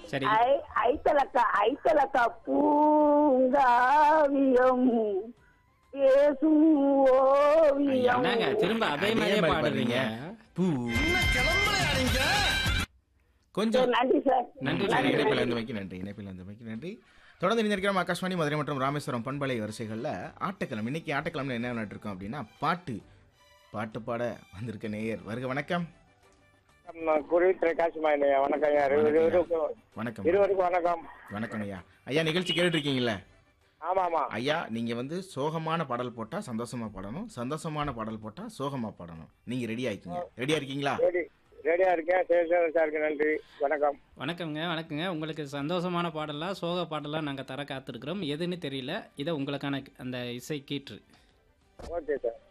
சரி ஐ ஐத்தலக்கா ஐத்தலக்கா பூங்காவியம் பேசும் ஐயா, ஓவியம் என்னங்க திரும்ப அதே அதே மாதிரியே மாதிரி பாடுறீங்க பூ கொஞ்சம் நன்றி சார் நன்றி சரி நன்றி இணைப்பில் இருந்தமைக்கு நன்றி இணைப்பில் இருந்தமைக்கு நன்றி தொடர்ந்து இணைந்திருக்கிறோம் ஆகாஷ்வாணி மதுரை மற்றும் ராமேஸ்வரம் பண்பலை வரிசைகளில் ஆட்டக்கிழமை இன்னைக்கு ஆட்டக்கிழமை என்ன விளையாட்டு இருக்கோம் அப்படின்னா பாட்டு பாட்டு பாட வந்திருக்க நேயர் வருக வணக்கம் குருவி பிரகாஷ் மாயினையா வணக்கம் ஐயா இரு- இரு- இரு- வணக்கம் இருவருக்கும் வணக்கம் வணக்கம் ஐயா ஐயா நிகழ்ச்சி கேட்டுட்டு இருக்கீங்களா ஆமா ஆமா ஐயா நீங்க வந்து சோகமான பாடல் போட்டா சந்தோஷமா பாடணும் சந்தோஷமான பாடல் போட்டா சோகமா பாடணும் நீங்க ரெடி ஆயிக்கீங்க ரெடியா இருக்கீங்களா ரெடி ரெடியா இருக்கேன் சரி சரி சாருக்கு நன்றி வணக்கம் வணக்கங்க வணக்கங்க உங்களுக்கு சந்தோஷமான பாடலாம் சோக பாடலாம் நாங்கள் தர காத்திருக்கிறோம் எதுன்னு தெரியல இதை உங்களுக்கான அந்த இசை கீற்று ஓகே சார்